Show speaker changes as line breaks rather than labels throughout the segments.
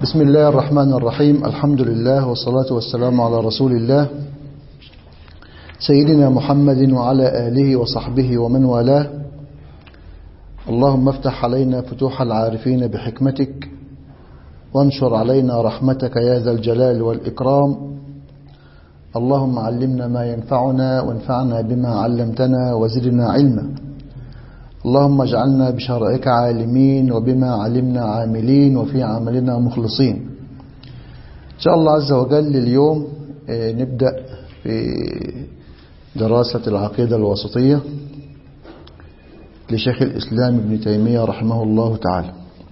بسم الله الرحمن الرحيم الحمد لله والصلاة والسلام على رسول الله سيدنا محمد وعلى آله وصحبه ومن والاه اللهم افتح علينا فتوح العارفين بحكمتك وانشر علينا رحمتك يا ذا الجلال والإكرام اللهم علمنا ما ينفعنا وانفعنا بما علمتنا وزدنا علما اللهم اجعلنا بشرعك عالمين وبما علمنا عاملين وفي عملنا مخلصين إن شاء الله عز وجل اليوم نبدأ في دراسة العقيدة الوسطية لشيخ الإسلام ابن تيمية رحمه الله تعالى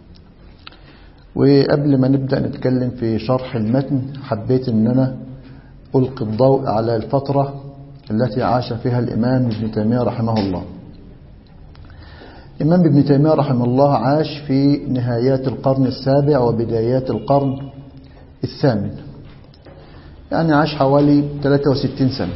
وقبل ما نبدأ نتكلم في شرح المتن حبيت أن أنا ألقي الضوء على الفترة التي عاش فيها الإمام ابن تيمية رحمه الله الإمام ابن تيمية رحمه الله عاش في نهايات القرن السابع وبدايات القرن الثامن يعني عاش حوالي 63 سنة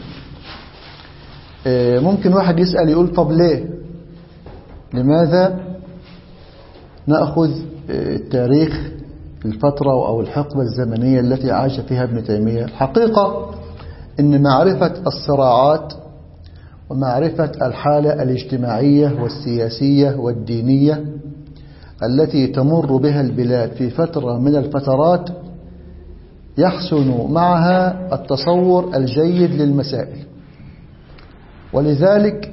ممكن واحد يسأل يقول طب ليه لماذا نأخذ التاريخ الفترة أو الحقبة الزمنية التي عاش فيها ابن تيمية الحقيقة أن معرفة الصراعات ومعرفة الحالة الاجتماعية والسياسية والدينية التي تمر بها البلاد في فترة من الفترات يحسن معها التصور الجيد للمسائل ولذلك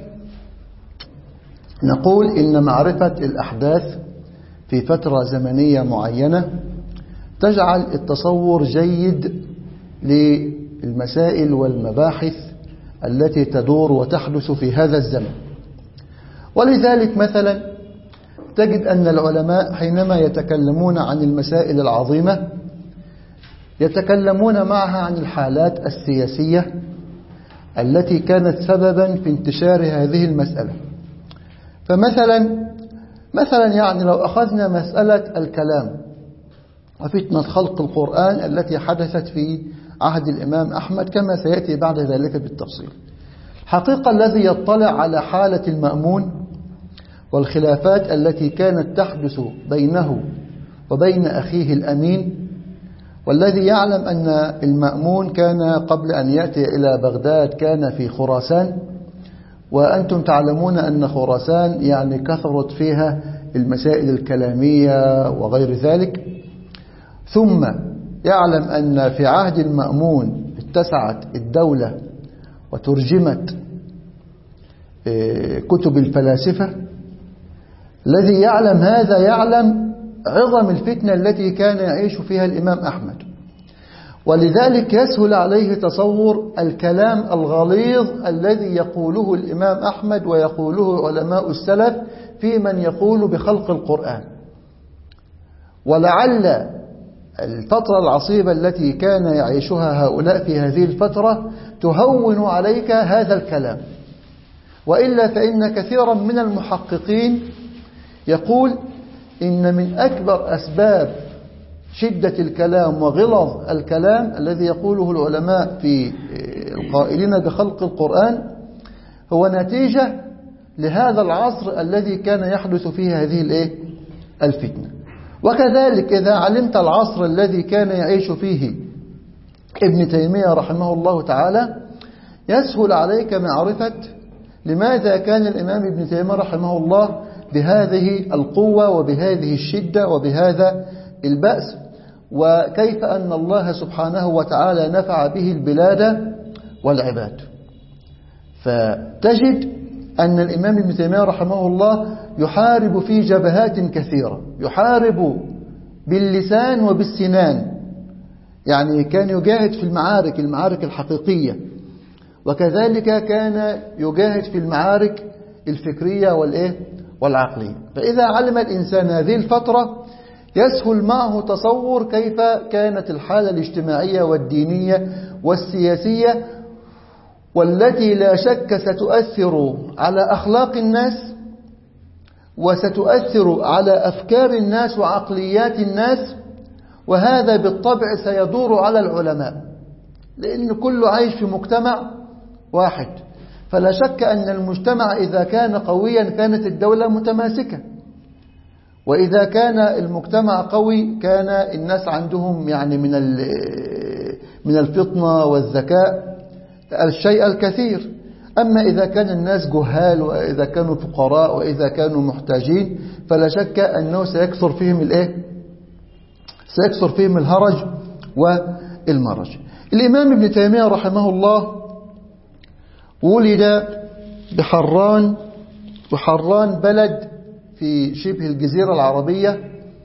نقول إن معرفة الأحداث في فترة زمنية معينة تجعل التصور جيد للمسائل والمباحث التي تدور وتحدث في هذا الزمن ولذلك مثلا تجد أن العلماء حينما يتكلمون عن المسائل العظيمة يتكلمون معها عن الحالات السياسية التي كانت سببا في انتشار هذه المسألة فمثلا مثلا يعني لو أخذنا مسألة الكلام وفتنة خلق القرآن التي حدثت في عهد الإمام أحمد كما سيأتي بعد ذلك بالتفصيل حقيقة الذي يطلع على حالة المأمون والخلافات التي كانت تحدث بينه وبين أخيه الأمين والذي يعلم أن المأمون كان قبل أن يأتي إلى بغداد كان في خراسان وأنتم تعلمون أن خراسان يعني كثرت فيها المسائل الكلامية وغير ذلك ثم يعلم أن في عهد المأمون اتسعت الدولة وترجمت كتب الفلاسفة الذي يعلم هذا يعلم عظم الفتنة التي كان يعيش فيها الإمام أحمد ولذلك يسهل عليه تصور الكلام الغليظ الذي يقوله الإمام أحمد ويقوله علماء السلف في من يقول بخلق القرآن ولعل الفترة العصيبة التي كان يعيشها هؤلاء في هذه الفترة تهون عليك هذا الكلام وإلا فإن كثيرا من المحققين يقول إن من أكبر أسباب شدة الكلام وغلظ الكلام الذي يقوله العلماء في القائلين بخلق القرآن هو نتيجة لهذا العصر الذي كان يحدث فيه هذه الايه الفتنة وكذلك إذا علمت العصر الذي كان يعيش فيه ابن تيمية رحمه الله تعالى يسهل عليك معرفة لماذا كان الإمام ابن تيمية رحمه الله بهذه القوة وبهذه الشدة وبهذا البأس وكيف أن الله سبحانه وتعالى نفع به البلاد والعباد فتجد أن الإمام ابن تيمية رحمه الله يحارب في جبهات كثيرة يحارب باللسان وبالسنان يعني كان يجاهد في المعارك المعارك الحقيقية وكذلك كان يجاهد في المعارك الفكرية والإيه والعقلية فإذا علم الإنسان هذه الفترة يسهل معه تصور كيف كانت الحالة الاجتماعية والدينية والسياسية والتي لا شك ستؤثر على أخلاق الناس وستؤثر على أفكار الناس وعقليات الناس وهذا بالطبع سيدور على العلماء لأن كل عايش في مجتمع واحد فلا شك أن المجتمع إذا كان قويا كانت الدولة متماسكة وإذا كان المجتمع قوي كان الناس عندهم يعني من من الفطنة والذكاء الشيء الكثير أما إذا كان الناس جهال وإذا كانوا فقراء وإذا كانوا محتاجين فلا شك أنه سيكثر فيهم الإيه؟ سيكثر فيهم الهرج والمرج الإمام ابن تيمية رحمه الله ولد بحران وحران بلد في شبه الجزيرة العربية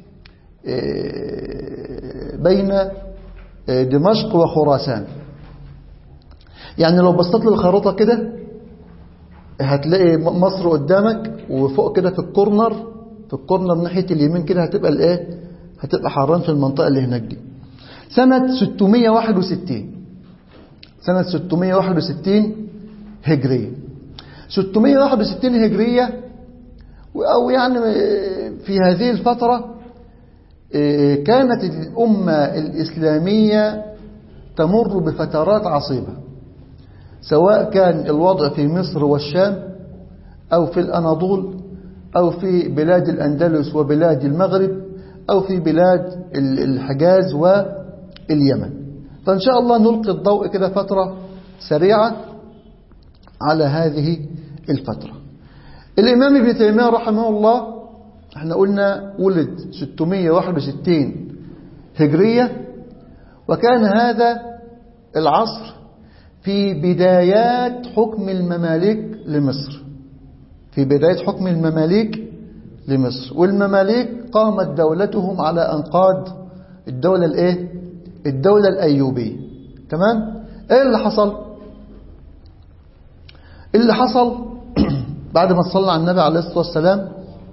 بين دمشق وخراسان يعني لو بصيت للخريطة كده هتلاقي مصر قدامك وفوق كده في الكورنر في الكورنر ناحية اليمين كده هتبقى الايه هتبقى حران في المنطقة اللي هناك دي سنة 661 سنة 661 هجرية 661 هجرية أو يعني في هذه الفترة كانت الأمة الإسلامية تمر بفترات عصيبة سواء كان الوضع في مصر والشام أو في الأناضول أو في بلاد الأندلس وبلاد المغرب أو في بلاد الحجاز واليمن فإن شاء الله نلقي الضوء كده فترة سريعة على هذه الفترة الإمام ابن تيمية رحمه الله احنا قلنا ولد 661 هجرية وكان هذا العصر في بدايات حكم المماليك لمصر في بداية حكم المماليك لمصر والمماليك قامت دولتهم على أنقاض الدولة الايه الدولة الأيوبية تمام ايه اللي حصل اللي حصل بعد ما صلى على النبي عليه الصلاة والسلام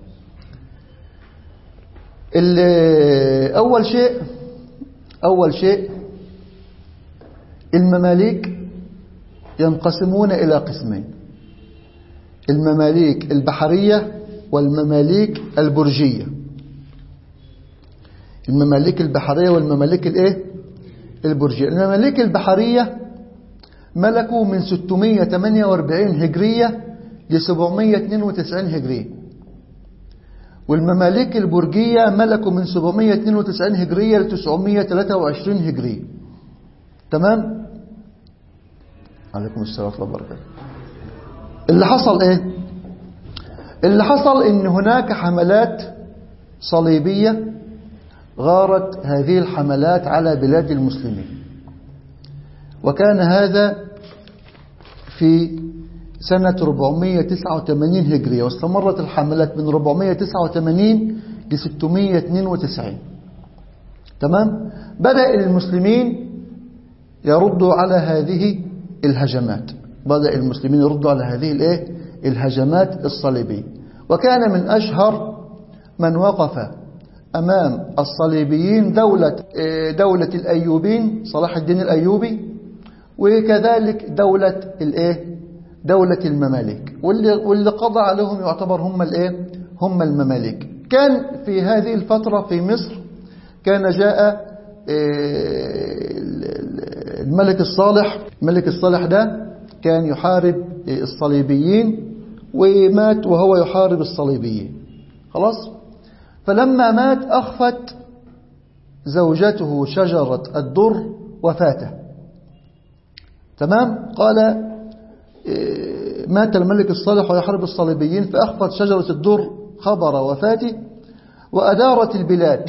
أول شيء أول شيء المماليك ينقسمون إلى قسمين المماليك البحرية والمماليك البرجية المماليك البحرية والمماليك الايه البرجية المماليك البحرية ملكوا من 648 هجرية ل 792 هجرية والمماليك البرجية ملكوا من 792 هجرية ل 923 هجرية تمام عليكم السلام ورحمة الله وبركاته اللي حصل ايه اللي حصل ان هناك حملات صليبية غارت هذه الحملات على بلاد المسلمين وكان هذا في سنة 489 هجرية واستمرت الحملات من 489 ل 692 تمام بدأ المسلمين يردوا على هذه الهجمات بدأ المسلمين يردوا على هذه الايه الهجمات الصليبية وكان من أشهر من وقف أمام الصليبيين دولة دولة الأيوبين صلاح الدين الأيوبي وكذلك دولة الايه دولة المماليك واللي, واللي قضى عليهم يعتبر هم الايه هم المماليك كان في هذه الفترة في مصر كان جاء الملك الصالح الملك الصالح ده كان يحارب الصليبيين ومات وهو يحارب الصليبيين خلاص فلما مات أخفت زوجته شجرة الدر وفاته تمام قال مات الملك الصالح ويحارب الصليبيين فأخفت شجرة الدر خبر وفاته وأدارت البلاد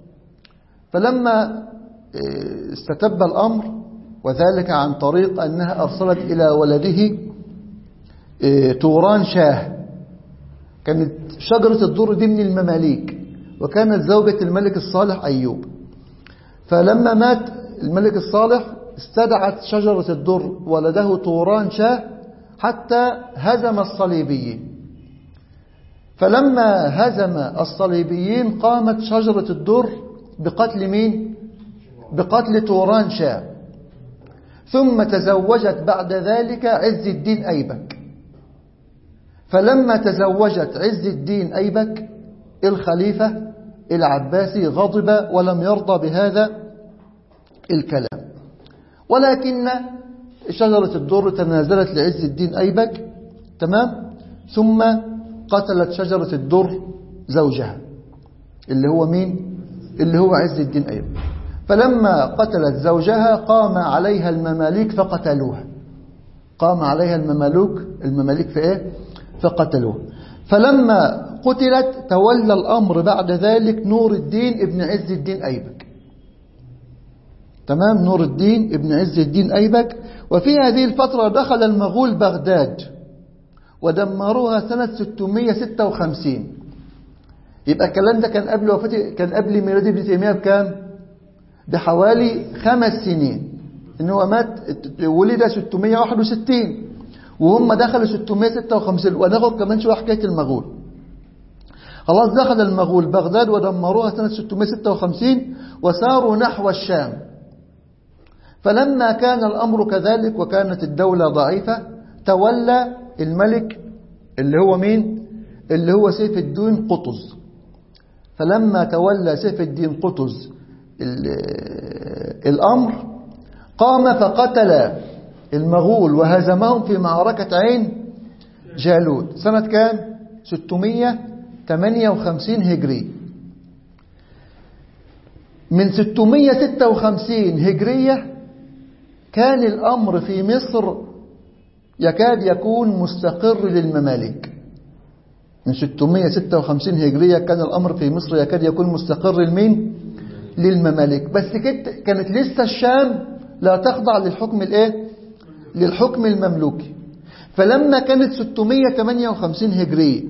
فلما استتب الأمر وذلك عن طريق أنها أرسلت إلى ولده توران شاه كانت شجرة الدر دي من المماليك وكانت زوجة الملك الصالح أيوب فلما مات الملك الصالح استدعت شجرة الدر ولده طوران شاه حتى هزم الصليبيين فلما هزم الصليبيين قامت شجرة الدر بقتل مين؟ بقتل طوران شاه ثم تزوجت بعد ذلك عز الدين أيبك فلما تزوجت عز الدين أيبك الخليفة العباسي غضب ولم يرضى بهذا الكلام ولكن شجرة الدر تنازلت لعز الدين أيبك تمام ثم قتلت شجرة الدر زوجها اللي هو مين اللي هو عز الدين أيوب فلما قتلت زوجها قام عليها المماليك فقتلوها قام عليها الممالوك المماليك في ايه فقتلوها فلما قتلت تولى الأمر بعد ذلك نور الدين ابن عز الدين أيبك تمام نور الدين ابن عز الدين أيبك وفي هذه الفترة دخل المغول بغداد ودمروها سنة 656 يبقى الكلام ده كان قبل وفاة كان قبل ميلاد ابن تيمية بكام؟ بحوالي خمس سنين ان هو مات ولد 661 وهم دخلوا 656 وناخد كمان شويه حكايه المغول خلاص دخل المغول بغداد ودمروها سنة 656 وساروا نحو الشام فلما كان الأمر كذلك وكانت الدولة ضعيفة تولى الملك اللي هو مين اللي هو سيف الدين قطز فلما تولى سيف الدين قطز الأمر قام فقتل المغول وهزمهم في معركة عين جالوت سنة كام 658 هجري من 656 هجرية كان الأمر في مصر يكاد يكون مستقر للمماليك من 656 هجرية كان الأمر في مصر يكاد يكون مستقر لمين للمماليك بس كانت لسه الشام لا تخضع للحكم الايه للحكم المملوكي فلما كانت 658 هجرية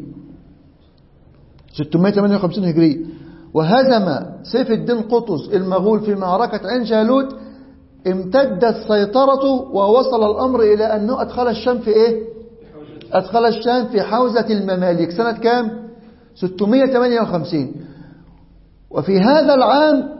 658 هجرية وهزم سيف الدين قطز المغول في معركة عين جالوت امتدت سيطرته ووصل الأمر إلى أنه أدخل الشام في إيه أدخل الشام في حوزة المماليك سنة كام 658 وفي هذا العام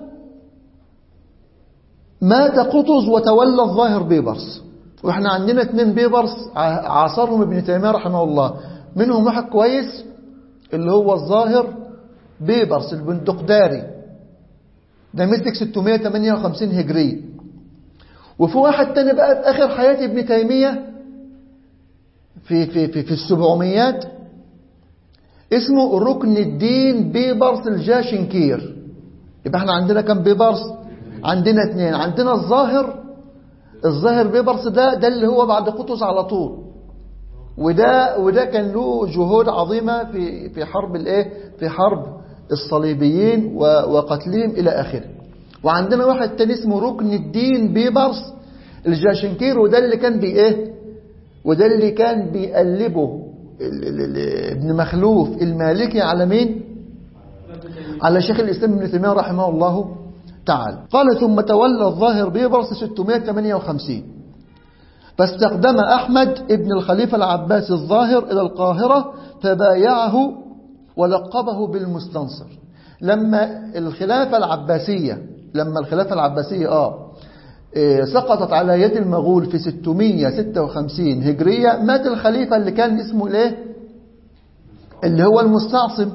مات قطز وتولى الظاهر بيبرس واحنا عندنا اثنين بيبرس عاصرهم ابن تيمية رحمه الله منهم واحد كويس اللي هو الظاهر بيبرس البندقداري ده مسك 658 هجري وفي واحد تاني بقى في آخر حياة ابن تيمية في, في, في, في السبعميات اسمه ركن الدين بيبرس الجاشنكير يبقى احنا عندنا كم بيبرس عندنا اثنين عندنا الظاهر الظاهر بيبرس ده ده اللي هو بعد قطز على طول وده وده كان له جهود عظيمة في في حرب الايه في حرب الصليبيين وقتلهم الى اخره وعندنا واحد تاني اسمه ركن الدين بيبرس الجاشنكير وده اللي كان بي ايه وده اللي كان بيقلبه ابن مخلوف المالكي على مين على شيخ الإسلام ابن تيمية رحمه الله تعالى قال ثم تولى الظاهر بيبرس 658 فاستخدم أحمد ابن الخليفة العباسي الظاهر إلى القاهرة فبايعه ولقبه بالمستنصر لما الخلافة العباسية لما الخلافة العباسية آه سقطت على يد المغول في 656 هجرية مات الخليفة اللي كان اسمه الايه اللي هو المستعصم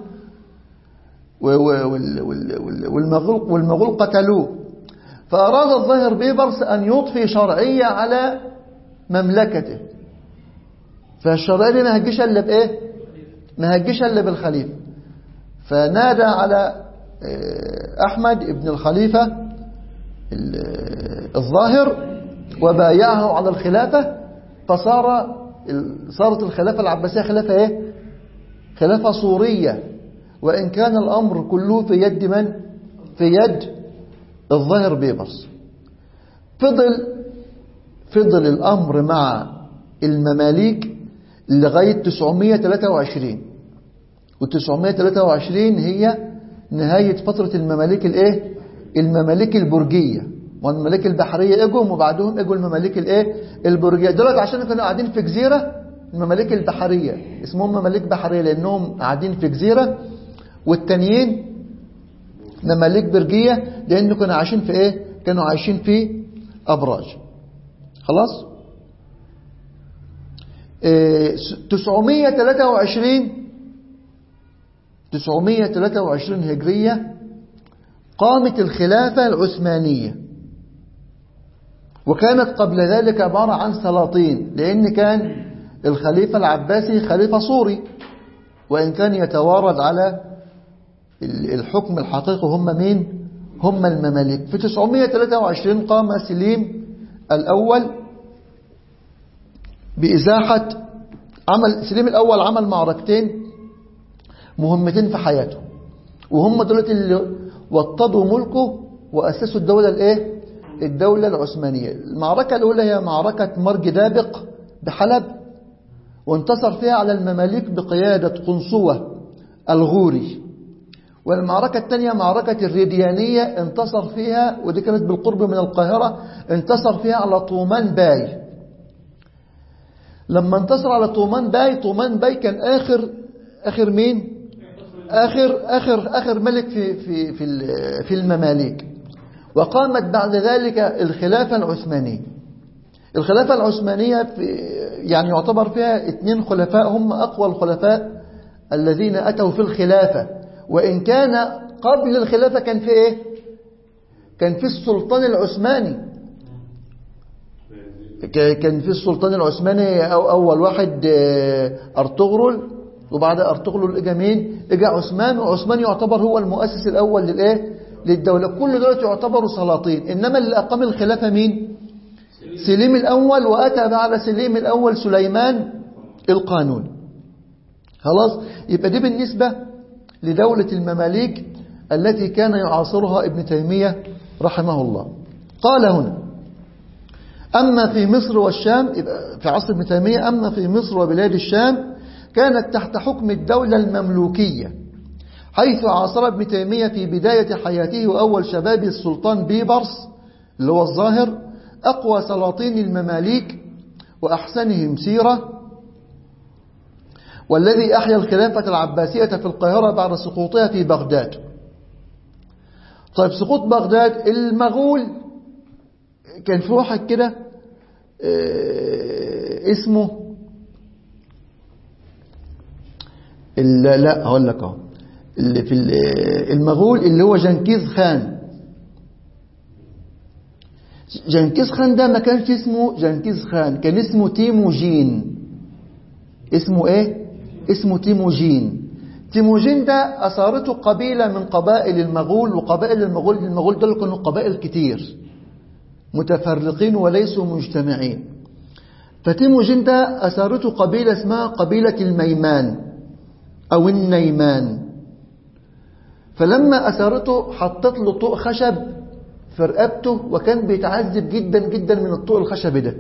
والمغول, والمغول قتلوه فأراد الظاهر بيبرس أن يضفي شرعية على مملكته فالشرعية دي ما هتجيش إلا بإيه ما هتجيش إلا بالخليفة فنادى على أحمد ابن الخليفة الظاهر وبايعه على الخلافة فصار صارت الخلافة العباسية خلافة ايه خلافة صورية وإن كان الأمر كله في يد من في يد الظاهر بيبرس فضل فضل الأمر مع المماليك لغاية 923 و 923 هي نهاية فترة المماليك الايه المماليك البرجية والمماليك البحرية اجوا وبعدهم اجوا المماليك الايه البرجية دولت عشان كانوا قاعدين في جزيرة المماليك البحرية اسمهم مماليك بحرية لانهم قاعدين في جزيرة والتانيين مماليك برجية لانه كانوا عايشين في ايه كانوا عايشين في ابراج خلاص إيه 923 923 هجرية قامت الخلافة العثمانية وكانت قبل ذلك عبارة عن سلاطين لأن كان الخليفة العباسي خليفة صوري وإن كان يتوارد على الحكم الحقيقي هم مين هم المماليك في 923 قام سليم الأول بإزاحة عمل سليم الأول عمل معركتين مهمتين في حياته وهم دولة اللي وطدوا ملكه وأسسوا الدولة الإيه؟ الدولة العثمانية المعركة الأولى هي معركة مرج دابق بحلب وانتصر فيها على المماليك بقيادة قنصوة الغوري والمعركة الثانية معركة الريديانية انتصر فيها ودي كانت بالقرب من القاهرة انتصر فيها على طومان باي لما انتصر على طومان باي طومان باي كان آخر آخر مين آخر آخر آخر ملك في في في في المماليك وقامت بعد ذلك الخلافة العثمانية الخلافة العثمانية في يعني يعتبر فيها اثنين خلفاء هم أقوى الخلفاء الذين أتوا في الخلافة وإن كان قبل الخلافة كان في إيه كان في السلطان العثماني كان في السلطان العثماني أو أول واحد أرطغرل وبعد أرطغرل إجا مين إجا عثمان وعثمان يعتبر هو المؤسس الأول للإيه للدولة كل دولة يعتبروا سلاطين إنما اللي أقام الخلافة مين سليم الأول وأتى بعد سليم الأول سليمان القانون خلاص يبقى دي بالنسبة لدولة المماليك التي كان يعاصرها ابن تيمية رحمه الله قال هنا أما في مصر والشام في عصر ابن تيمية أما في مصر وبلاد الشام كانت تحت حكم الدولة المملوكية حيث عاصر ابن تيمية في بداية حياته وأول شباب السلطان بيبرس اللي هو الظاهر أقوى سلاطين المماليك وأحسنهم سيرة والذي أحيا الخلافة العباسية في القاهرة بعد سقوطها في بغداد طيب سقوط بغداد المغول كان في واحد كده اسمه لا هقول لك اهو اللي في المغول اللي هو جنكيز خان جنكيز خان ده ما كانش اسمه جنكيز خان كان اسمه تيموجين اسمه ايه اسمه تيموجين تيموجين ده أثارته قبيلة من قبائل المغول وقبائل المغول المغول دول كانوا قبائل كتير متفرقين وليسوا مجتمعين فتيموجين ده أثارته قبيلة اسمها قبيلة الميمان أو النيمان فلما أثارته حطت له طوق خشب في رقبته وكان بيتعذب جدا جدا من الطوق الخشبي ده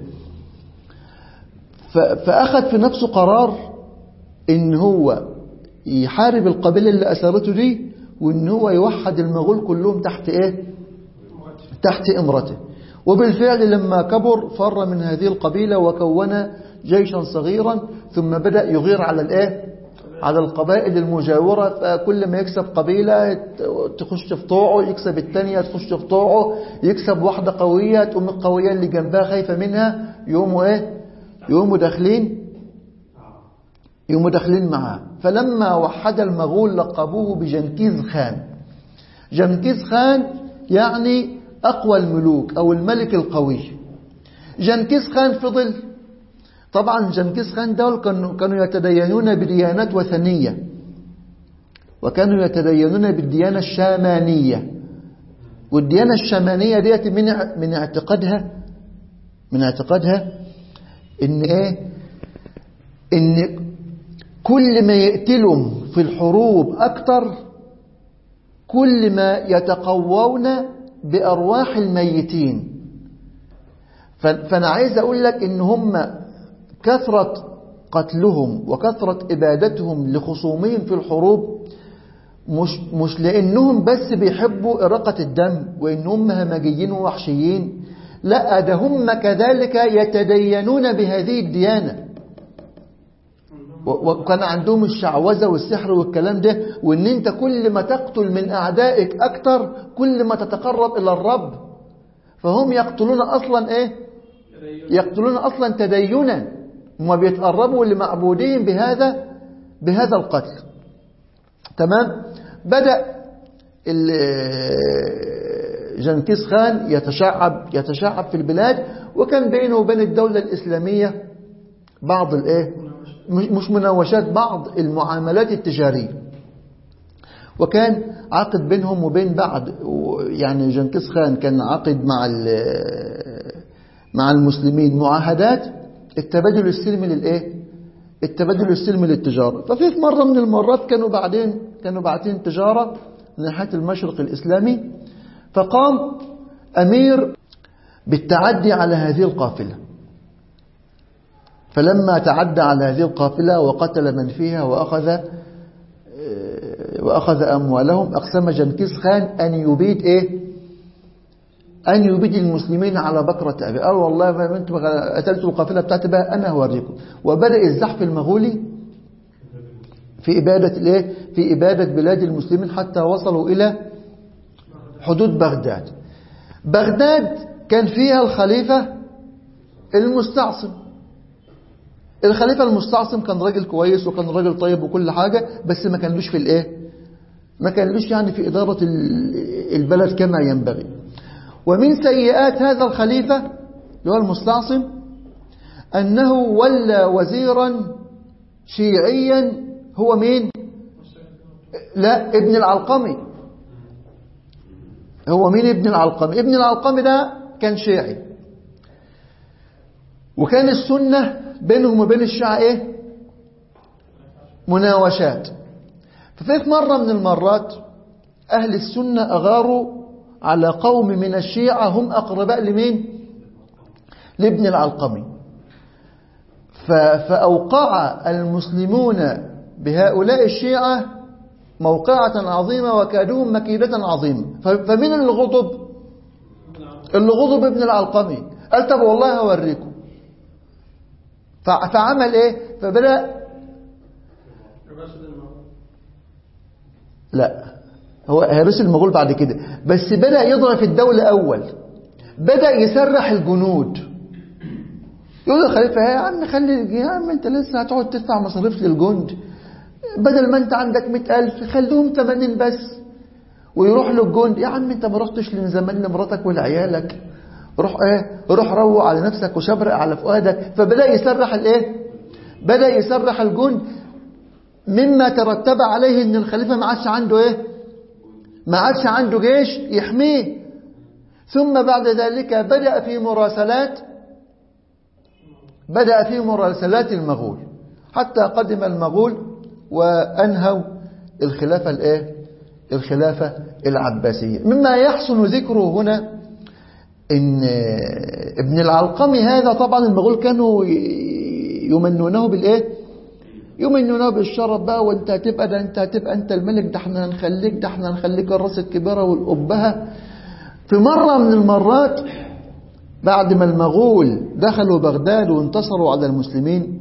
فأخذ في نفسه قرار إن هو يحارب القبيلة اللي أثارته دي وإن هو يوحد المغول كلهم تحت إيه تحت إمرته وبالفعل لما كبر فر من هذه القبيلة وكون جيشا صغيرا ثم بدأ يغير على الإيه على القبائل المجاورة فكل ما يكسب قبيلة تخش في طوعه يكسب التانية تخش في طوعه يكسب واحدة قوية تقوم القوية اللي جنبها خايفة منها يقوموا ايه يقوموا داخلين يقوموا داخلين معاه فلما وحد المغول لقبوه بجنكيز خان جنكيز خان يعني أقوى الملوك أو الملك القوي جنكيز خان فضل طبعا جنكيز خان دول كانوا كانوا يتدينون بديانات وثنية وكانوا يتدينون بالديانة الشامانية والديانة الشامانية ديت من من اعتقادها من اعتقادها ان ايه ان كل ما يقتلهم في الحروب اكتر كل ما يتقوون بارواح الميتين فانا عايز اقول لك ان هم كثرة قتلهم وكثرة إبادتهم لخصومهم في الحروب مش, مش لأنهم بس بيحبوا إراقة الدم وإنهم همجيين ووحشيين لا ده هم كذلك يتدينون بهذه الديانة وكان عندهم الشعوذة والسحر والكلام ده وإن أنت كل ما تقتل من أعدائك أكتر كل ما تتقرب إلى الرب فهم يقتلون أصلا إيه يقتلون أصلا تدينا هم بيتقربوا لمعبودين بهذا بهذا القتل تمام بدأ جنكيز خان يتشعب يتشعب في البلاد وكان بينه وبين الدولة الإسلامية بعض الايه مش مناوشات بعض المعاملات التجارية وكان عقد بينهم وبين بعض يعني جنكيز خان كان عقد مع مع المسلمين معاهدات التبادل السلمي للايه التبادل السلمي للتجارة ففي في مرة من المرات كانوا بعدين كانوا بعتين تجارة من ناحية المشرق الإسلامي فقام أمير بالتعدي على هذه القافلة فلما تعدى على هذه القافلة وقتل من فيها وأخذ وأخذ أموالهم أقسم جنكيز خان أن يبيد إيه أن يبيد المسلمين على بكرة أبي قال والله ما أنتم قتلتوا القافلة بتاعتي بقى أنا هوريكم وبدأ الزحف المغولي في إبادة الإيه في إبادة بلاد المسلمين حتى وصلوا إلى حدود بغداد بغداد كان فيها الخليفة المستعصم الخليفة المستعصم كان راجل كويس وكان راجل طيب وكل حاجة بس ما كانلوش في الايه ما كانلوش يعني في إدارة البلد كما ينبغي ومن سيئات هذا الخليفة اللي هو المستعصم أنه ولى وزيرا شيعيا هو مين لا ابن العلقمي هو مين ابن العلقمي ابن العلقمي ده كان شيعي وكان السنة بينهم وبين الشيعة ايه مناوشات ففي مرة من المرات أهل السنة أغاروا على قوم من الشيعة هم أقرباء لمين لابن العلقمي فأوقع المسلمون بهؤلاء الشيعة موقعة عظيمة وكادوهم مكيدة عظيمة فمن اللي غضب اللي غضب ابن العلقمي قال طب والله هوريكم فعمل ايه فبدأ لا هو هيرس المغول بعد كده بس بدأ يضرب في الدولة أول بدأ يسرح الجنود يقول الخليفة يا عم خلي يا عم انت لسه هتقعد تدفع مصاريف للجند بدل ما انت عندك مئة ألف خليهم 80 بس ويروح له الجند يا عم انت ما رحتش لزمان لمراتك ولعيالك روح ايه روح روق على نفسك وشبرق على فؤادك فبدأ يسرح الايه بدأ يسرح الجند مما ترتب عليه ان الخليفة ما عادش عنده ايه ما عادش عنده جيش يحميه ثم بعد ذلك بدأ في مراسلات بدأ في مراسلات المغول حتى قدم المغول وأنهوا الخلافة الايه الخلافة العباسية مما يحسن ذكره هنا ان ابن العلقمي هذا طبعا المغول كانوا يمنونه بالايه يمنونه بالشرف بقى وانت هتبقى ده انت هتبقى انت الملك ده احنا هنخليك ده احنا هنخليك الراس الكبيره والابهه في مره من المرات بعد ما المغول دخلوا بغداد وانتصروا على المسلمين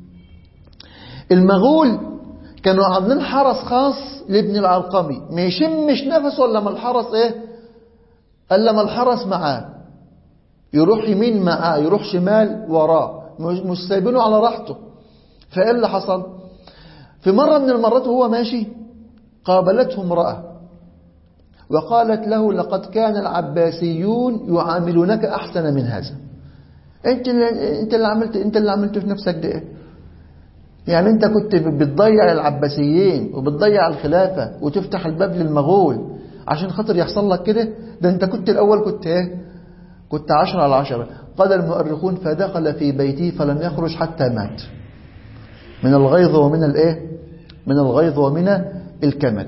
المغول كانوا عاملين حرس خاص لابن العلقمي ما يشمش نفسه الا ما الحرس ايه الا ما الحرس معاه يروح يمين معاه يروح شمال وراه مش سايبينه على راحته فايه اللي حصل في مرة من المرات وهو ماشي قابلته امرأة وقالت له لقد كان العباسيون يعاملونك أحسن من هذا انت اللي انت اللي عملت انت اللي عملته في نفسك ده ايه يعني انت كنت بتضيع العباسيين وبتضيع الخلافة وتفتح الباب للمغول عشان خاطر يحصل لك كده ده انت كنت الاول كنت ايه كنت عشرة على عشرة قال المؤرخون فدخل في بيته فلم يخرج حتى مات من الغيظ ومن الايه من الغيظ ومن الكمد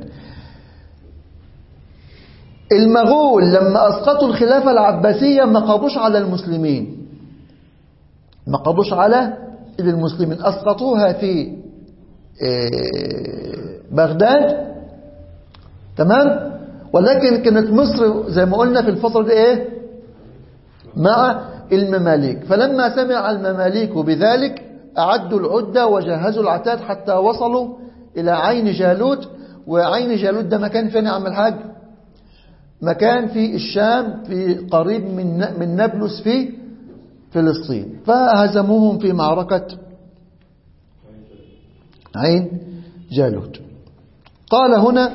المغول لما اسقطوا الخلافة العباسية ما قضوش على المسلمين ما قضوش على المسلمين اسقطوها في بغداد تمام ولكن كانت مصر زي ما قلنا في الفترة دي ايه مع المماليك فلما سمع المماليك بذلك أعدوا العدة وجهزوا العتاد حتى وصلوا إلى عين جالوت وعين جالوت ده مكان فين يا عم الحاج مكان في الشام في قريب من من نابلس في فلسطين فهزموهم في معركة عين جالوت قال هنا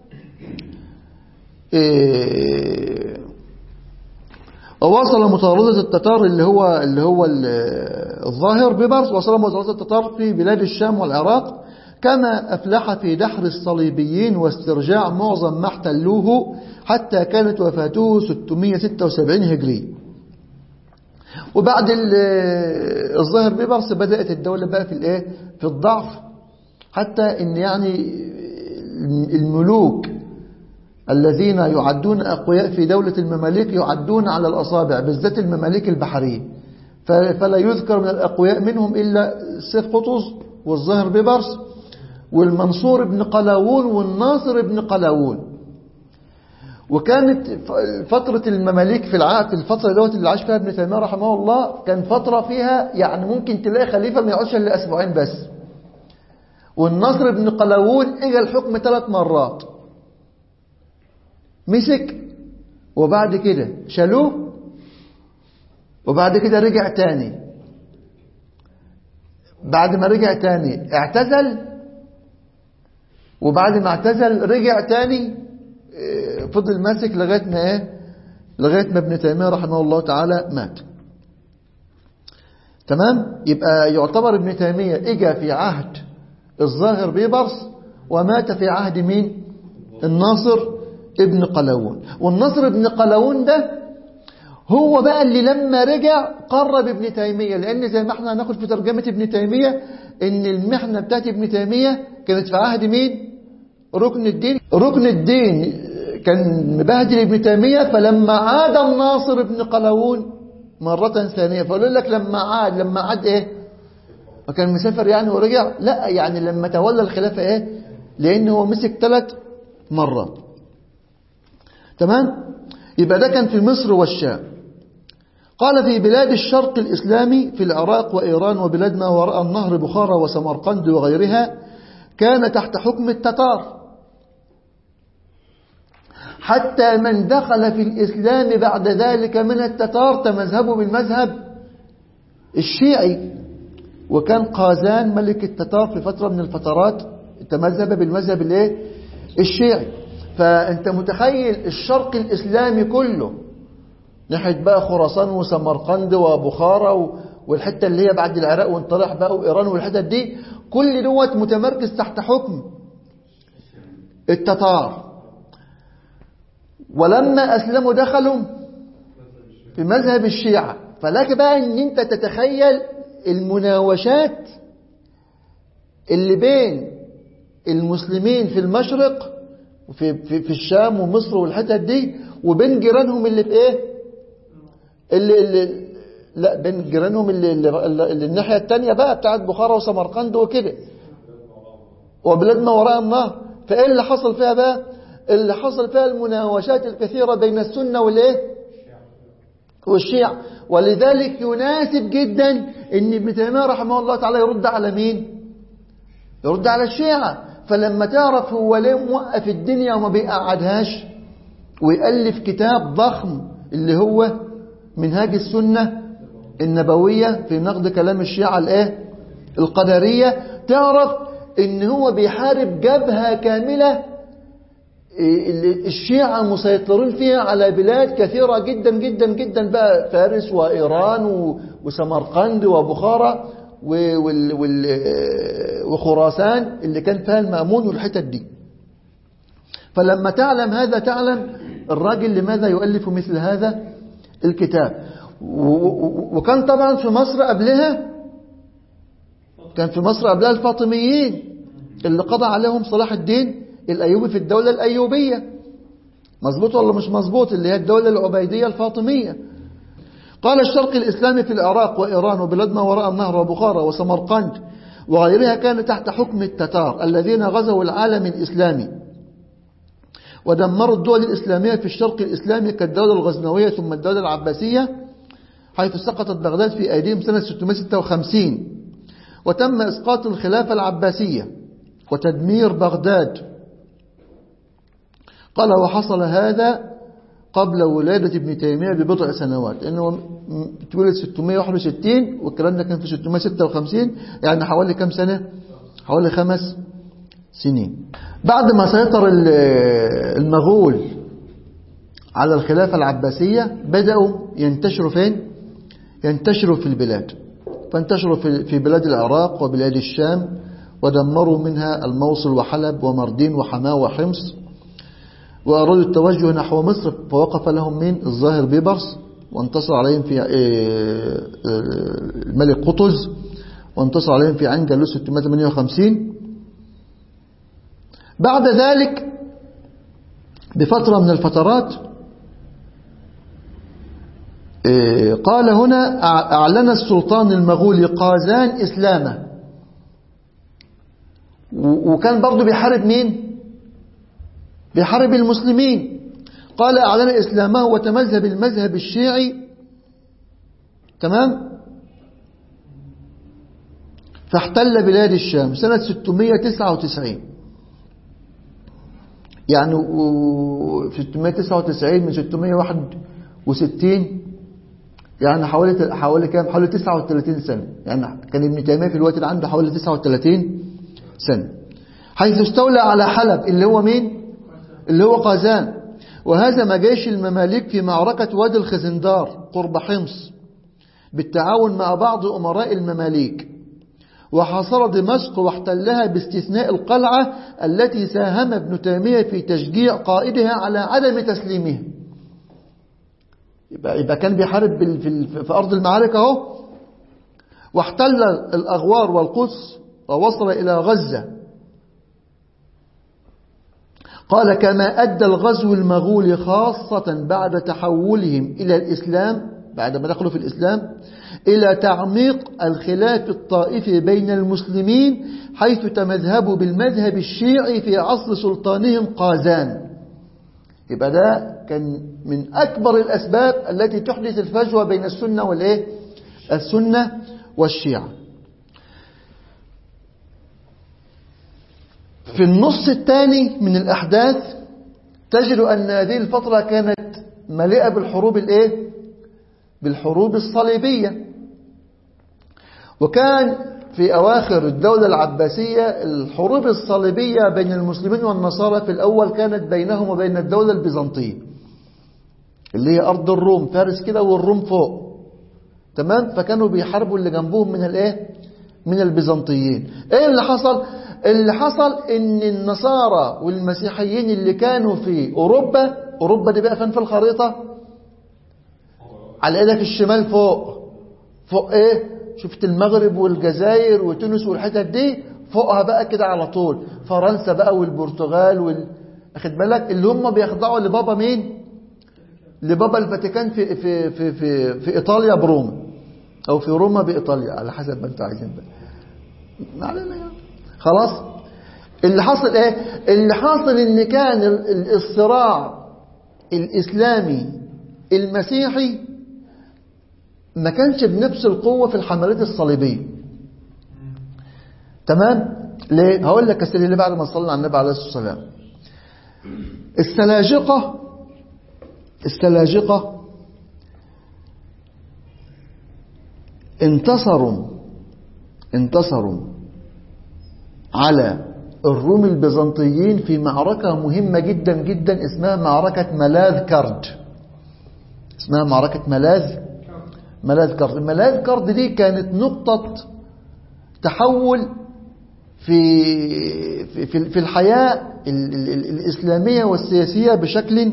إيه وواصل مطاردة التتار اللي هو اللي هو الظاهر ببرز وصل مطاردة التتار في بلاد الشام والعراق كما أفلح في دحر الصليبيين واسترجاع معظم ما احتلوه حتى كانت وفاته 676 هجري وبعد الظاهر بيبرس بدأت الدولة بقى في الايه في الضعف حتى ان يعني الملوك الذين يعدون أقوياء في دولة المماليك يعدون على الأصابع بالذات المماليك البحرية فلا يذكر من الأقوياء منهم إلا السيف قطز والظاهر بيبرس والمنصور بن قلاوون والناصر بن قلاوون وكانت فترة المماليك في العهد في الفترة دوت اللي عاش فيها ابن تيمية رحمه الله كان فترة فيها يعني ممكن تلاقي خليفة ما يقعدش الا اسبوعين بس والنصر بن قلاوون اجى الحكم ثلاث مرات مسك وبعد كده شالوه وبعد كده رجع تاني بعد ما رجع تاني اعتزل وبعد ما اعتزل رجع تاني فضل ماسك لغاية ما ايه لغاية ما ابن تيمية رحمه الله تعالى مات تمام يبقى يعتبر ابن تيمية اجى في عهد الظاهر بيبرس ومات في عهد مين الناصر ابن قلاوون والنصر ابن قلاوون ده هو بقى اللي لما رجع قرب ابن تيمية لأن زي ما احنا هناخد في ترجمة ابن تيمية ان المحنة بتاعت ابن تيمية كانت في عهد مين ركن الدين ركن الدين كان مبهدل ابن تيمية فلما عاد الناصر ابن قلاوون مرة ثانية فقالوا لك لما عاد لما عاد ايه وكان مسافر يعني ورجع لا يعني لما تولى الخلافة ايه لان هو مسك ثلاث مرات تمام يبقى ده كان في مصر والشام قال في بلاد الشرق الإسلامي في العراق وإيران وبلاد ما وراء النهر بخارى وسمرقند وغيرها كان تحت حكم التتار حتى من دخل في الإسلام بعد ذلك من التتار تمذهبوا بالمذهب الشيعي وكان قازان ملك التتار في فترة من الفترات تمذهب بالمذهب الايه الشيعي فأنت متخيل الشرق الإسلامي كله ناحية بقى خراسان وسمرقند وبخارى والحتة اللي هي بعد العراق وانطلع بقى وإيران والحتت دي كل دوت متمركز تحت حكم التتار ولما أسلموا دخلوا في مذهب الشيعة فلك بقى ان انت تتخيل المناوشات اللي بين المسلمين في المشرق وفي في, في الشام ومصر والحتت دي وبين جيرانهم اللي في ايه اللي, اللي لا بين جيرانهم اللي, اللي, اللي الناحيه الثانيه بقى بتاعت بخارى وسمرقند وكده وبلاد ما وراء النهر فايه اللي حصل فيها بقى اللي حصل فيها المناوشات الكثيره بين السنه والايه والشيعة ولذلك يناسب جدا ان ابن تيميه رحمه الله تعالى يرد على مين يرد على الشيعة فلما تعرف هو ليه موقف الدنيا وما بيقعدهاش ويألف كتاب ضخم اللي هو منهاج السنة النبوية في نقد كلام الشيعة الايه القدرية تعرف ان هو بيحارب جبهة كاملة الشيعة مسيطرين فيها على بلاد كثيرة جدا جدا جدا بقى فارس وإيران وسمرقند وبخارى وخراسان اللي كان فيها المأمون والحتت دي فلما تعلم هذا تعلم الراجل لماذا يؤلف مثل هذا الكتاب وكان طبعا في مصر قبلها كان في مصر قبلها الفاطميين اللي قضى عليهم صلاح الدين الأيوبي في الدولة الأيوبية مظبوط ولا مش مظبوط اللي هي الدولة العبيدية الفاطمية قال الشرق الإسلامي في العراق وإيران وبلاد ما وراء النهر وبخارى وسمرقند وغيرها كان تحت حكم التتار الذين غزوا العالم الإسلامي ودمروا الدول الإسلامية في الشرق الإسلامي كالدولة الغزنوية ثم الدولة العباسية حيث سقطت بغداد في أيديهم سنة 656 وتم إسقاط الخلافة العباسية وتدمير بغداد قال وحصل هذا قبل ولادة ابن تيمية ببضع سنوات لأنه تولد 661 والكلام ده كان في 656 يعني حوالي كم سنة حوالي خمس سنين بعد ما سيطر المغول على الخلافة العباسية بدأوا ينتشروا فين ينتشروا في البلاد فانتشروا في بلاد العراق وبلاد الشام ودمروا منها الموصل وحلب ومردين وحماه وحمص وأرادوا التوجه نحو مصر فوقف لهم من الظاهر بيبرس وانتصر عليهم في الملك قطز وانتصر عليهم في عين جالوس 658 بعد ذلك بفترة من الفترات قال هنا أعلن السلطان المغولي قازان إسلامه وكان برضه بيحارب مين بيحارب المسلمين قال أعلن إسلامه وتمذهب المذهب الشيعي تمام فاحتل بلاد الشام سنة 699 يعني في 699 من 661 يعني حوالي حوالي كام حوالي 39 سنة يعني كان ابن تيمية في الوقت اللي عنده حوالي 39 سنة حيث استولى على حلب اللي هو مين اللي هو قازان وهزم جيش المماليك في معركة وادي الخزندار قرب حمص بالتعاون مع بعض أمراء المماليك وحاصر دمشق واحتلها باستثناء القلعة التي ساهم ابن تيمية في تشجيع قائدها على عدم تسليمها يبقى, يبقى كان بيحارب في, في أرض المعارك اهو واحتل الأغوار والقدس ووصل إلى غزة قال كما أدى الغزو المغولي خاصة بعد تحولهم إلى الإسلام بعد ما دخلوا في الإسلام إلى تعميق الخلاف الطائفي بين المسلمين حيث تمذهبوا بالمذهب الشيعي في عصر سلطانهم قازان يبقى ده كان من أكبر الأسباب التي تحدث الفجوة بين السنة والإيه؟ السنة والشيعة في النص الثاني من الأحداث تجد أن هذه الفترة كانت مليئة بالحروب الإيه؟ بالحروب الصليبية وكان في أواخر الدولة العباسية الحروب الصليبية بين المسلمين والنصارى في الأول كانت بينهم وبين الدولة البيزنطية اللي هي أرض الروم فارس كده والروم فوق تمام فكانوا بيحاربوا اللي جنبهم من الايه من البيزنطيين ايه اللي حصل اللي حصل ان النصارى والمسيحيين اللي كانوا في اوروبا اوروبا دي بقى فين في الخريطه على ايدك الشمال فوق فوق ايه شفت المغرب والجزائر وتونس والحتت دي فوقها بقى كده على طول فرنسا بقى والبرتغال وال... اخد بالك اللي هم بيخضعوا لبابا مين لبابا الفاتيكان في في في في, في ايطاليا بروما او في روما بايطاليا على حسب ما انتوا عايزين بقى ما علينا يعني خلاص اللي حصل ايه اللي حاصل ان كان الصراع الاسلامي المسيحي ما كانش بنفس القوة في الحملات الصليبية تمام ليه هقول لك السنة اللي بعد ما صلنا على النبي عليه الصلاة والسلام السلاجقة السلاجقة انتصروا انتصروا على الروم البيزنطيين في معركة مهمة جدا جدا اسمها معركة ملاذ كرد اسمها معركة ملاذ ملاذ كرد ملاذ كرد دي كانت نقطة تحول في في في الحياة الإسلامية والسياسية بشكل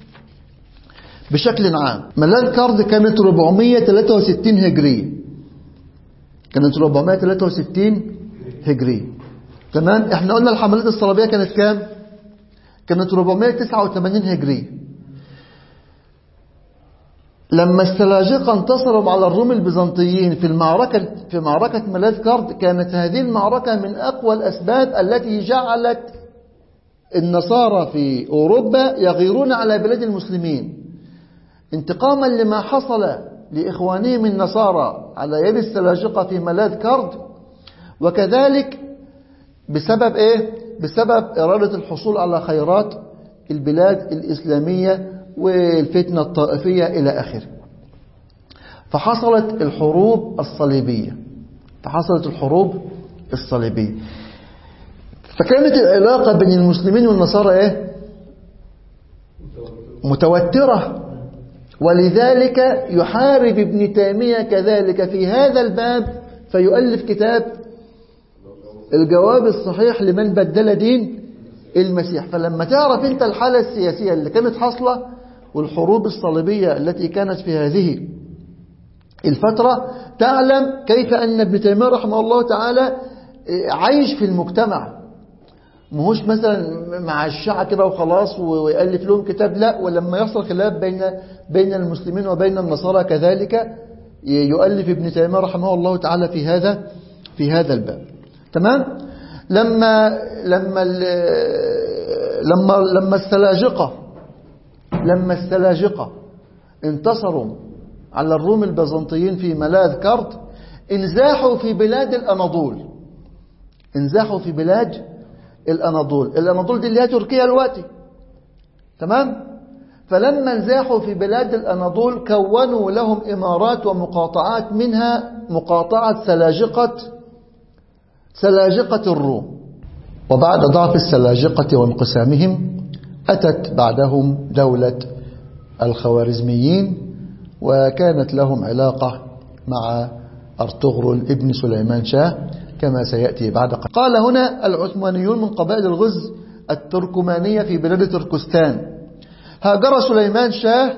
بشكل عام ملاذ كرد كانت 463 هجرية كانت 463 هجرية تمام احنا قلنا الحملات الصليبية كانت كام كانت 489 هجرية لما السلاجقة انتصروا على الروم البيزنطيين في المعركة في معركة ملاذ كارد كانت هذه المعركة من أقوى الأسباب التي جعلت النصارى في أوروبا يغيرون على بلاد المسلمين انتقاما لما حصل لإخوانهم النصارى على يد السلاجقة في ملاذ كارد وكذلك بسبب إيه؟ بسبب إرادة الحصول على خيرات البلاد الإسلامية والفتنة الطائفية إلى آخره فحصلت الحروب الصليبية فحصلت الحروب الصليبية فكانت العلاقة بين المسلمين والنصارى إيه؟ متوترة ولذلك يحارب ابن تيمية كذلك في هذا الباب فيؤلف كتاب الجواب الصحيح لمن بدل دين المسيح فلما تعرف انت الحالة السياسية اللي كانت حاصلة والحروب الصليبية التي كانت في هذه الفترة تعلم كيف أن ابن تيمية رحمه الله تعالى عايش في المجتمع مهوش مثلا مع الشيعة كده وخلاص ويألف لهم كتاب لا ولما يحصل خلاف بين بين المسلمين وبين النصارى كذلك يؤلف ابن تيمية رحمه الله تعالى في هذا في هذا الباب تمام لما لما لما لما السلاجقة لما السلاجقة انتصروا على الروم البيزنطيين في ملاذ كرت انزاحوا في بلاد الأناضول انزاحوا في بلاد الأناضول الأناضول دي اللي هي تركيا الوقتي تمام فلما انزاحوا في بلاد الأناضول كونوا لهم إمارات ومقاطعات منها مقاطعة سلاجقة سلاجقة الروم وبعد ضعف السلاجقة وانقسامهم أتت بعدهم دولة الخوارزميين وكانت لهم علاقة مع أرطغرل ابن سليمان شاه كما سيأتي بعد قليل قال هنا العثمانيون من قبائل الغز التركمانية في بلاد تركستان هاجر سليمان شاه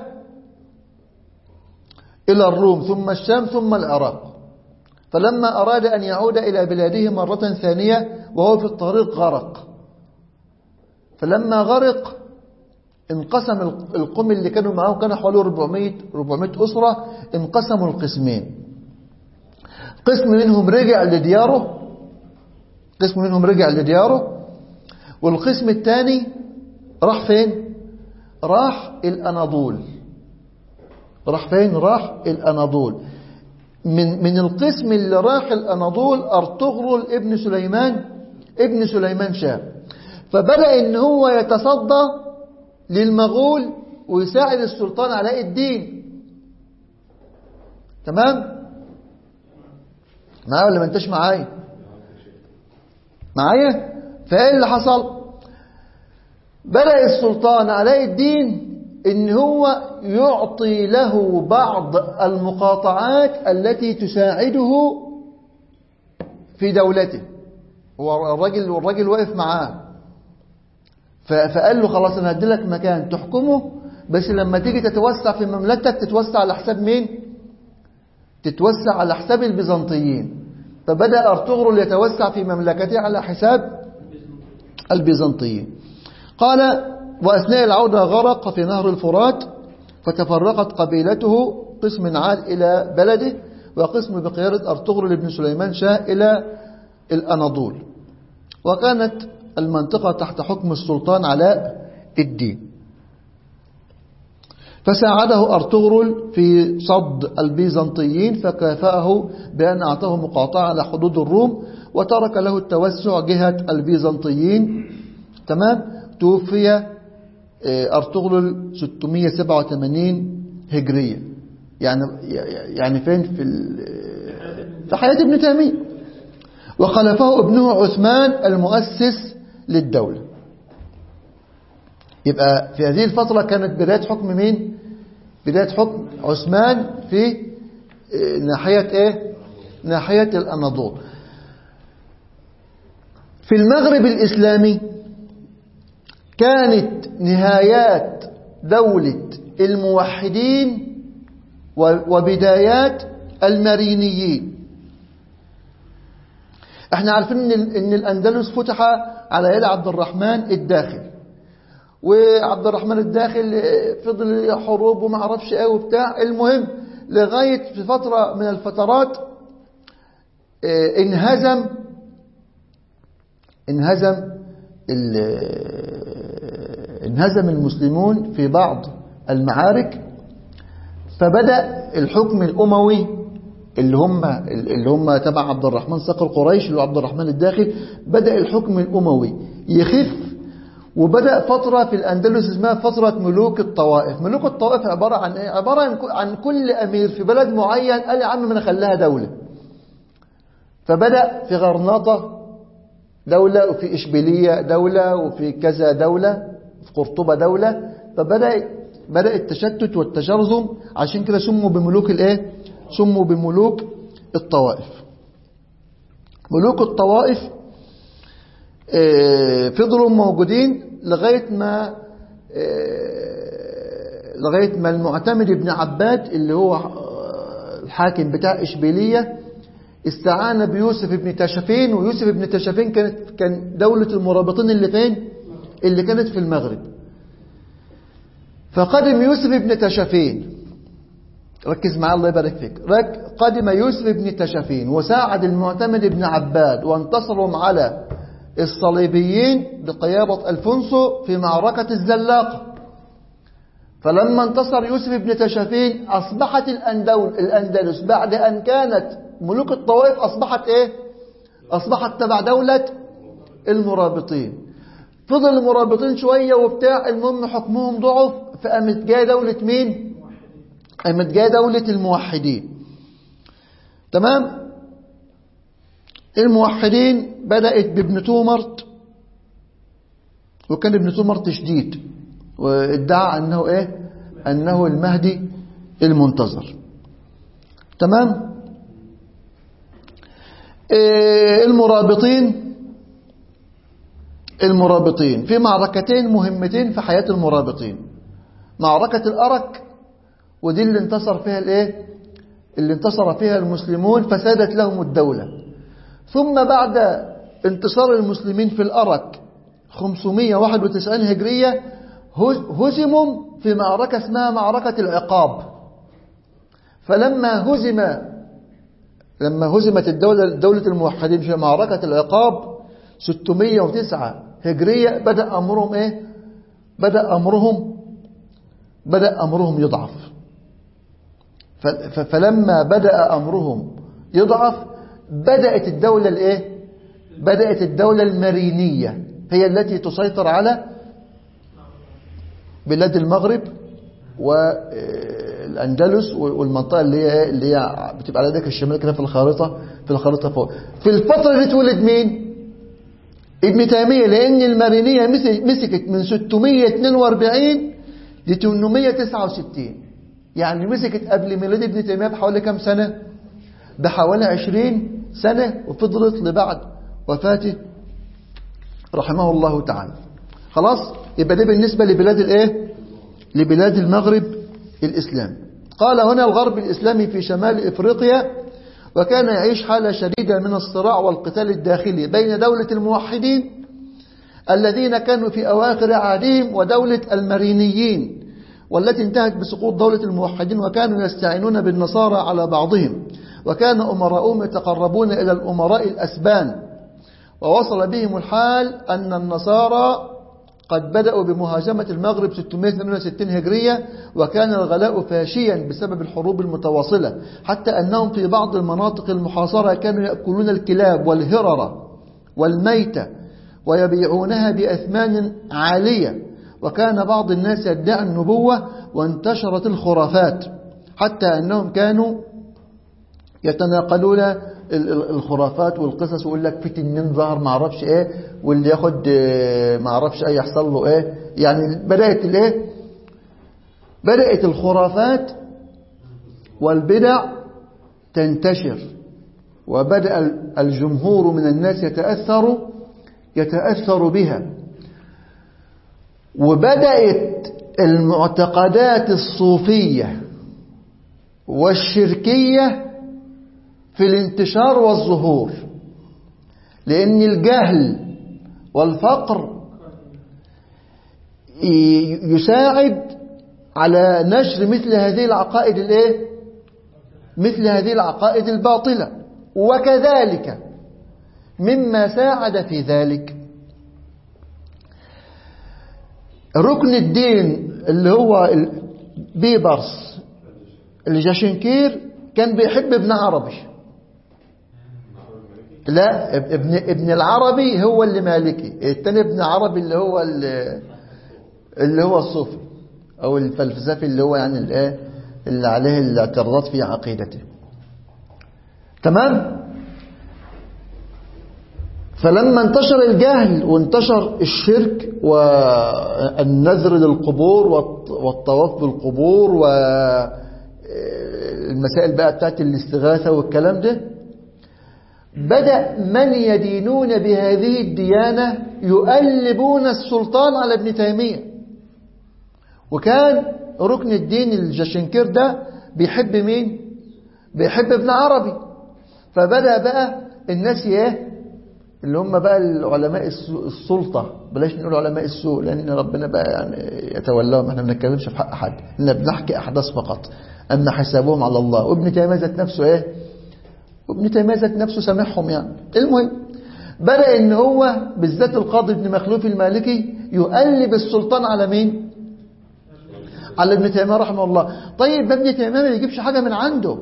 إلى الروم ثم الشام ثم العراق فلما أراد أن يعود إلى بلاده مرة ثانية وهو في الطريق غرق فلما غرق انقسم القوم اللي كانوا معه كانوا حوالي 400 400 أسرة انقسموا القسمين قسم منهم رجع لدياره قسم منهم رجع لدياره والقسم الثاني راح فين راح الأناضول راح فين راح الأناضول من من القسم اللي راح الأناضول أرطغرل ابن سليمان ابن سليمان شاه فبدأ ان هو يتصدى للمغول ويساعد السلطان علاء الدين تمام معايا ولا ما انتش معايا معايا فايه اللي حصل بدأ السلطان علاء الدين ان هو يعطي له بعض المقاطعات التي تساعده في دولته هو الراجل والراجل واقف معاه فقال له خلاص انا هدي لك مكان تحكمه بس لما تيجي تتوسع في مملكتك تتوسع على حساب مين تتوسع على حساب البيزنطيين فبدأ أرطغرل يتوسع في مملكته على حساب البيزنطيين قال وأثناء العودة غرق في نهر الفرات فتفرقت قبيلته قسم عاد إلى بلده وقسم بقيادة أرطغرل بن سليمان شاه إلى الأناضول وكانت المنطقة تحت حكم السلطان علاء الدين فساعده أرطغرل في صد البيزنطيين فكافأه بأن أعطاه مقاطعة على حدود الروم وترك له التوسع جهة البيزنطيين تمام توفي أرطغرل 687 هجرية يعني يعني فين في في حياة ابن تيمية وخلفه ابنه عثمان المؤسس للدولة يبقى في هذه الفترة كانت بداية حكم مين بداية حكم عثمان في ناحية ايه ناحية الأناضول في المغرب الإسلامي كانت نهايات دولة الموحدين وبدايات المارينيين احنا عارفين ان الاندلس فتح على يد عبد الرحمن الداخل وعبد الرحمن الداخل فضل حروب وما عرفش ايه وبتاع المهم لغاية في فترة من الفترات انهزم انهزم انهزم المسلمون في بعض المعارك فبدأ الحكم الأموي اللي هم اللي هم تبع عبد الرحمن صقر قريش اللي هو عبد الرحمن الداخل بدأ الحكم الأموي يخف وبدأ فترة في الأندلس اسمها فترة ملوك الطوائف ملوك الطوائف عبارة عن ايه عبارة عن كل أمير في بلد معين قال يا عم ما نخليها دولة فبدأ في غرناطة دولة وفي إشبيلية دولة وفي كذا دولة في قرطبة دولة فبدأ بدأ التشتت والتجرذم عشان كده سموا بملوك الايه سموا بملوك الطوائف ملوك الطوائف آه، فضلوا موجودين لغاية ما آه، لغاية ما المعتمد ابن عباد اللي هو آه، الحاكم بتاع إشبيلية استعان بيوسف ابن تشفين ويوسف ابن تشفين كانت كان دولة المرابطين اللي فين اللي كانت في المغرب فقدم يوسف ابن تشفين ركز معي الله يبارك فيك رك قدم يوسف ابن تشفين وساعد المعتمد ابن عباد وانتصروا على الصليبيين بقيادة الفونسو في معركة الزلاقة فلما انتصر يوسف ابن تشفين أصبحت الأندول الأندلس بعد أن كانت ملوك الطوائف أصبحت إيه؟ أصبحت تبع دولة المرابطين فضل المرابطين شوية وبتاع المهم حكمهم ضعف فقامت جايه دولة مين؟ قامت جايه دولة الموحدين تمام؟ الموحدين بدأت بابن تومرت وكان ابن تومرت شديد وادعى أنه إيه؟ أنه المهدي المنتظر تمام؟ إيه المرابطين المرابطين في معركتين مهمتين في حياة المرابطين معركة الأرك ودي اللي انتصر فيها الايه اللي انتصر فيها المسلمون فسادت لهم الدولة ثم بعد انتصار المسلمين في الأرك 591 هجرية هزموا في معركة اسمها معركة العقاب فلما هزم لما هزمت الدولة دولة الموحدين في معركة العقاب 609 هجرية بدأ أمرهم إيه؟ بدأ أمرهم بدأ أمرهم يضعف فلما بدأ أمرهم يضعف بدأت الدولة الإيه؟ بدأت الدولة المرينية هي التي تسيطر على بلاد المغرب والأندلس والمنطقة اللي هي اللي هي بتبقى على ذلك الشمال كده في الخارطة في الخارطة فوق في الفترة اللي اتولد مين؟ ابن تيمية لأن المارينية مسكت من 642 ل 869 يعني مسكت قبل ميلاد ابن تيمية بحوالي كم سنة بحوالي 20 سنة وفضلت لبعد وفاته رحمه الله تعالى خلاص يبقى ده بالنسبة لبلاد الايه لبلاد المغرب الإسلامي قال هنا الغرب الإسلامي في شمال إفريقيا وكان يعيش حالة شديدة من الصراع والقتال الداخلي بين دولة الموحدين الذين كانوا في أواخر عهدهم ودولة المرينيين والتي انتهت بسقوط دولة الموحدين وكانوا يستعينون بالنصارى على بعضهم وكان أمراؤهم يتقربون إلى الأمراء الأسبان ووصل بهم الحال أن النصارى قد بدأوا بمهاجمة المغرب 662 هجرية وكان الغلاء فاشيا بسبب الحروب المتواصلة حتى أنهم في بعض المناطق المحاصرة كانوا يأكلون الكلاب والهررة والميتة ويبيعونها بأثمان عالية وكان بعض الناس يدعي النبوة وانتشرت الخرافات حتى أنهم كانوا يتناقلون الخرافات والقصص ويقول لك في تنين ظهر ما اعرفش ايه واللي ياخد ما اعرفش ايه يحصل له ايه يعني بدات الايه بدات الخرافات والبدع تنتشر وبدا الجمهور من الناس يتاثر يتاثر بها وبدات المعتقدات الصوفيه والشركيه في الانتشار والظهور لأن الجهل والفقر يساعد على نشر مثل هذه العقائد الايه مثل هذه العقائد الباطلة وكذلك مما ساعد في ذلك ركن الدين اللي هو بيبرس الجاشنكير كان بيحب ابن عربي لا ابن ابن العربي هو اللي مالكي الثاني ابن عربي اللي هو اللي هو الصوفي او الفلسفي اللي هو يعني الايه اللي عليه الاعتراضات في عقيدته تمام فلما انتشر الجهل وانتشر الشرك والنذر للقبور والطواف بالقبور والمسائل بقى بتاعت الاستغاثة والكلام ده بدأ من يدينون بهذه الديانة يؤلبون السلطان على ابن تيمية وكان ركن الدين الجشنكير ده بيحب مين بيحب ابن عربي فبدأ بقى الناس ايه اللي هم بقى العلماء السلطة بلاش نقول علماء السوء لأن ربنا بقى يعني يتولاهم احنا ما بنتكلمش في حق حد احنا بنحكي أحداث فقط أما حسابهم على الله وابن تيمية ذات نفسه ايه وابن تيمية ذات نفسه سامحهم يعني المهم بدأ ان هو بالذات القاضي ابن مخلوف المالكي يقلب السلطان على مين على ابن تيمية رحمه الله طيب ابن تيمية ما يجيبش حاجة من عنده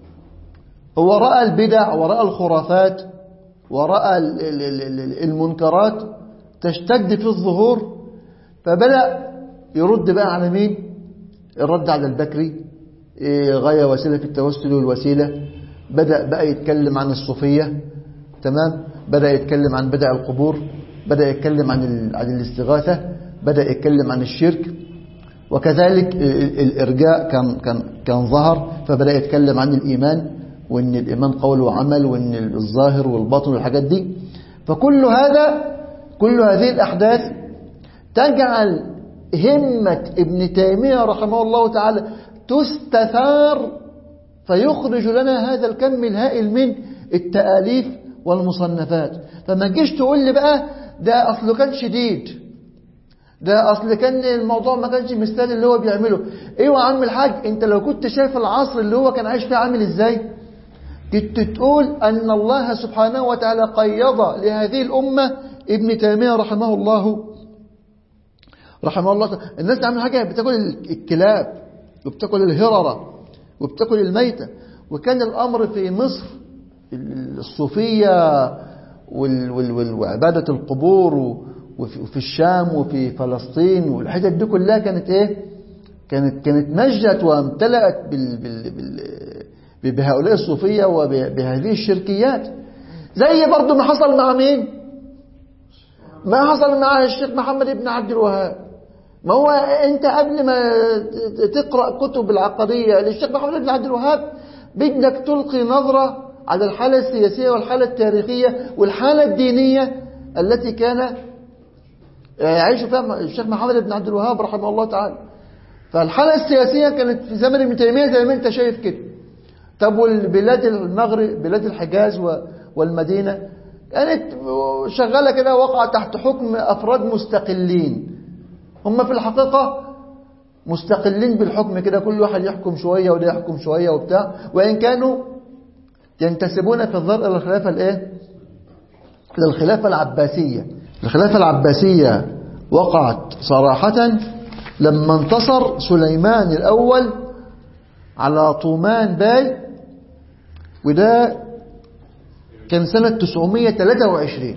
هو رأى البدع ورأى الخرافات ورأى المنكرات تشتد في الظهور فبدأ يرد بقى على مين الرد على البكري غاية وسيلة في التوسل والوسيلة بدأ بقى يتكلم عن الصوفية تمام بدأ يتكلم عن بدع القبور بدأ يتكلم عن عن الاستغاثة بدأ يتكلم عن الشرك وكذلك الإرجاء كان كان كان ظهر فبدأ يتكلم عن الإيمان وإن الإيمان قول وعمل وإن الظاهر والباطن والحاجات دي فكل هذا كل هذه الأحداث تجعل همة ابن تيمية رحمه الله تعالى تستثار فيخرج لنا هذا الكم الهائل من التآليف والمصنفات فما تجيش تقول لي بقى ده أصله كان شديد ده أصل كان الموضوع ما كانش مستاهل اللي هو بيعمله ايوه يا عم الحاج انت لو كنت شايف العصر اللي هو كان عايش فيه عامل ازاي كنت تقول أن الله سبحانه وتعالى قيض لهذه الأمة ابن تيمية رحمه الله رحمه الله الناس تعمل حاجة بتاكل الكلاب وبتاكل الهررة وبتاكل الميتة وكان الأمر في مصر الصوفية وعبادة القبور وفي الشام وفي فلسطين والحتت دي كلها كانت ايه كانت كانت مجت وامتلأت بال بال بال بهؤلاء الصوفية وبهذه الشركيات زي برضو ما حصل مع مين ما حصل مع الشيخ محمد بن عبد الوهاب ما هو انت قبل ما تقرأ كتب العقدية للشيخ محمد بن عبد الوهاب بدك تلقي نظرة على الحالة السياسية والحالة التاريخية والحالة الدينية التي كان يعيش فيها الشيخ محمد بن عبد الوهاب رحمه الله تعالى فالحالة السياسية كانت في زمن ابن تيمية زي ما انت شايف كده طب والبلاد المغرب بلاد الحجاز والمدينة كانت شغالة كده وقع تحت حكم أفراد مستقلين هم في الحقيقة مستقلين بالحكم كده كل واحد يحكم شوية وده يحكم شوية وبتاع وإن كانوا ينتسبون في الظاهر إلى الخلافة الإيه؟ إلى الخلافة العباسية الخلافة العباسية وقعت صراحة لما انتصر سليمان الأول على طومان باي وده كان سنة 923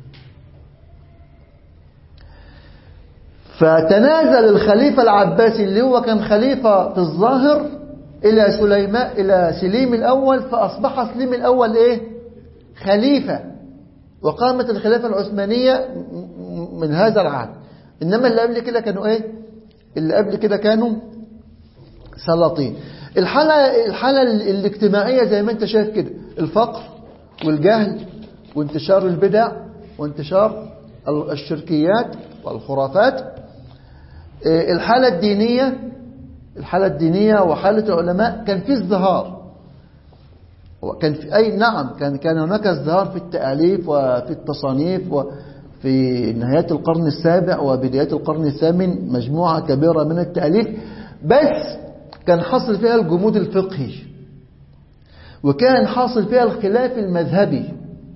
فتنازل الخليفة العباسي اللي هو كان خليفة في الظاهر إلى سليمان إلى سليم الأول فأصبح سليم الأول إيه خليفة وقامت الخلافة العثمانية من هذا العهد إنما اللي قبل كده كانوا إيه اللي قبل كده كانوا سلاطين الحالة, الحالة الاجتماعية زي ما انت شايف كده الفقر والجهل وانتشار البدع وانتشار الشركيات والخرافات الحالة الدينية الحالة الدينية وحالة العلماء كان في ازدهار وكان في أي نعم كان كان هناك ازدهار في التأليف وفي التصانيف وفي نهاية القرن السابع وبدايات القرن الثامن مجموعة كبيرة من التأليف بس كان حصل فيها الجمود الفقهي وكان حاصل فيها الخلاف المذهبي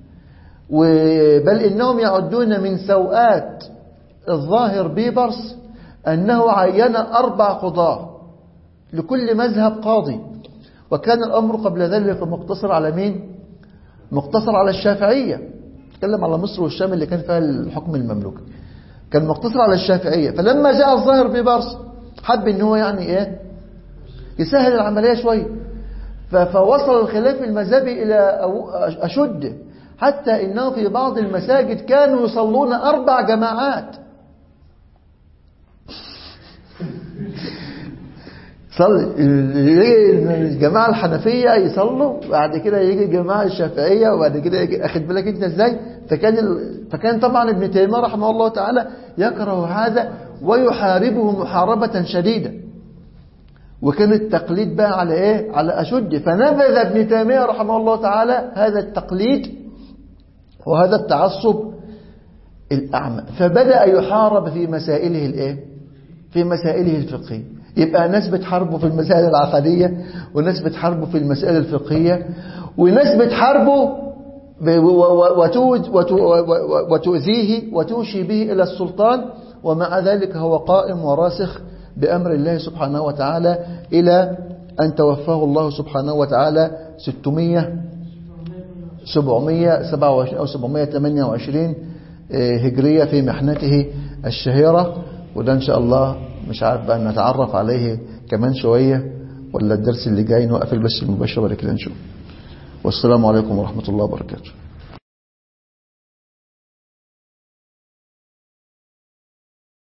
بل إنهم يعدون من سوءات الظاهر بيبرس أنه عين أربع قضاة لكل مذهب قاضي وكان الأمر قبل ذلك مقتصر على مين؟ مقتصر على الشافعية تكلم على مصر والشام اللي كان فيها الحكم المملوكي كان مقتصر على الشافعية فلما جاء الظاهر بيبرس حب ان هو يعني ايه يسهل العملية شوية فوصل الخلاف المذهبي إلى أشد حتى إنه في بعض المساجد كانوا يصلون أربع جماعات صلي يجي الجماعة الحنفية يصلوا بعد كده يجي الجماعة الشافعية وبعد كده يجي أخد بالك أنت إزاي فكان ال... فكان طبعا ابن تيمية رحمه الله تعالى يكره هذا ويحاربه محاربة شديدة وكان التقليد بقى على إيه على أشد فنبذ ابن تيمية رحمه الله تعالى هذا التقليد وهذا التعصب الأعمى فبدأ يحارب في مسائله الإيه في مسائله الفقهية يبقى ناس بتحاربه في المسائل العقدية وناس بتحاربه في المسائل الفقهية وناس بتحاربه وتؤذيه وتوشي به إلى السلطان ومع ذلك هو قائم وراسخ بأمر الله سبحانه وتعالى إلى أن توفاه الله سبحانه وتعالى 600 727 أو 728 هجرية في محنته الشهيرة وده إن شاء الله مش عارف بقى نتعرف عليه كمان شوية ولا الدرس اللي جاي نوقف البث المباشر ولا كده نشوف والسلام عليكم ورحمة الله وبركاته